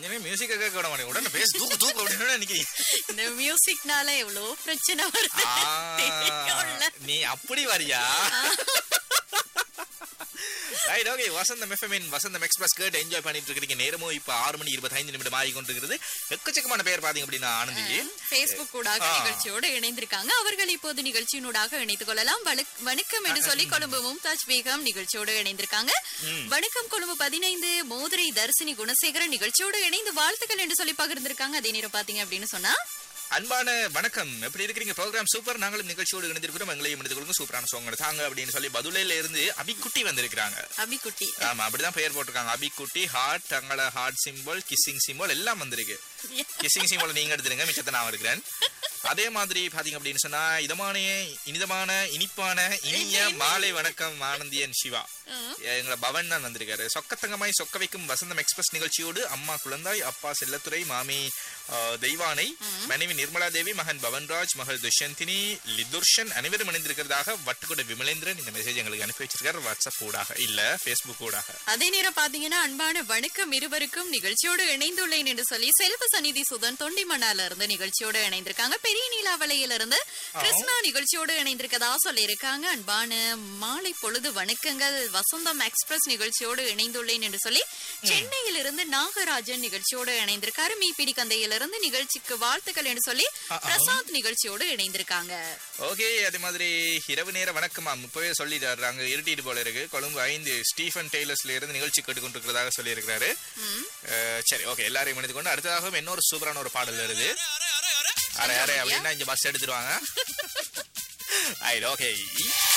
இனிமே மியூசிக் கேட்க விட மாட்டேங்க உடனே பேச தூக்கு தூக்கு அப்படின்னு நினைக்கிறீங்க இந்த மியூசிக்னால எவ்வளவு பிரச்சனை வருது தெரியும்ல. ஆ, நீ அப்படி வரியா right okay Vasantham FM Vasantham express கேட்டு என்ஜாய் பண்ணிட்டு இருக்கிறீங்க நேரமும் இப்ப ஆறு மணி இருபத்தைந்து நிமிடம் ஆகி கொண்டிருக்கிறது எக்கச்சக்கமான பேர் பாத்தீங்க அப்படின்னா ஆனந்தி பேஸ்புக் ஊடாக ஆ. நிகழ்ச்சியோடு இணைந்திருக்காங்க அவர்கள் இப்போது நிகழ்ச்சியினூடாக இணைத்துக் கொள்ளலாம் வணக்- வணக்கம் என்று சொல்லி கொழும்பு மும்தாஜ் பேகம் நிகழ்ச்சியோடு இணைந்திருக்காங்க வணக்கம் கொழும்பு பதினைந்து மோதிரை தர்சினி குணசேகரன் நிகழ்ச்சியோடு இணைந்து வாழ்த்துக்கள் என்று சொல்லி பகிர்ந்திருக்காங்க அதே நேரம் பாத்தீங்க அப்படின்னு சொன்னா அன்பான வணக்கம் எப்படி இருக்கிறீங்க ப்ரோக்ராம் சூப்பர் நாங்களும் நிகழ்ச்சியோடு இணைந்திருக்கிறோம் எங்களையும் இணைந்து கொடுங்க சூப்பரான சோங் தாங்க அப்படின்னு சொல்லி பதுளையில இருந்து அபிக்குட்டி வந்திருக்கிறாங்க அபிக்குட்டி ஆமா அப்படிதான் பெயர் போட்டிருக்காங்க அபிக்குட்டி ஹார்ட் தங்கள ஹார்ட் சிம்பிள் கிஸ்ஸிங் சிம்பிள் எல்லாம் வந்திருக்கு கிஸ்ஸிங் சிம்பிள் நீங்க எடுத்துருங்க மிச்சத்தை நான் இருக்கிறேன் அதே மாதிரி பாத்தீங்க அப்படின்னு சொன்னா இதமான இனிதமான இனிப்பான இனிய மாலை வணக்கம் ஆனந்தியன் சிவா எங்களை பவன் தான் வந்திருக்காரு சொக்கத்தங்கமாய் சொக்க வைக்கும் வசந்தம் எக்ஸ்பிரஸ் நிகழ்ச்சியோடு அம்மா குழந்தாய் அப்பா செல்லத்துறை மாமி ஆஹ், தெய்வானை மனைவி நிர்மலா தேவி மகன் பவன்ராஜ் மகள் துஷ்யந்தினி லிதுர்ஷன் அனைவரும் இணைந்திருக்கிறதாக வட்டுக்கோட விமலேந்திரன் இந்த மெசேஜ் எங்களுக்கு அனுப்பி வச்சிருக்காரு வாட்ஸ்அப் ஊடாக இல்ல ஃபேஸ்புக் ஊடாக அதே நேரம் பாத்தீங்கன்னா அன்பான வணக்கம் இருவருக்கும் நிகழ்ச்சியோடு இணைந்துள்ளேன் என்று சொல்லி செல்வ சந்நிதி சுதன் தொண்டிமன்னால இருந்து நிகழ்ச்சியோடு இணைந்திருக்காங்க பெரிய நீலாவளையில இருந்து கிருஷ்ணா நிகழ்ச்சியோடு இணைந்திருக்கதா சொல்லியிருக்காங்க அன்பான மாலை பொழுது வணக்கங்கள் வசந்தம் எக்ஸ்பிரஸ் நிகழ்ச்சியோடு இணைந்துள்ளேன் என்று சொல்லி சென்னையில் இருந்து நாகராஜன் நிகழ்ச்சியோடு இணைந்திருக்காரு மீபிடி கந்தையிலிருந்து நிகழ்ச்சிக்கு வாழ்த்துக்கள் என்று சொல்லி பிரசாந்த் நிகழ்ச்சியோடு இணைந்திருக்காங்க ஓகே அதே மாதிரி இரவு நேர வணக்கமா இப்பவே சொல்லிட்டாரு அங்க இருட்டிட்டு போல இருக்கு கொழும்பு ஐந்து ஸ்டீஃபன் டெய்லர்ஸ்ல இருந்து நிகழ்ச்சி கேட்டுக்கொண்டிருக்கிறதாக சொல்லியிருக்கிறாரு அஹ், சரி ஓகே எல்லாரையும் இணைந்து கொண்டு அடுத்ததாகவும் இன்னொரு சூப்பரான ஒரு பாடல் வருது அரை அரை அப்படின்னா இங்க பஸ் எடுத்துருவாங்க ஓகே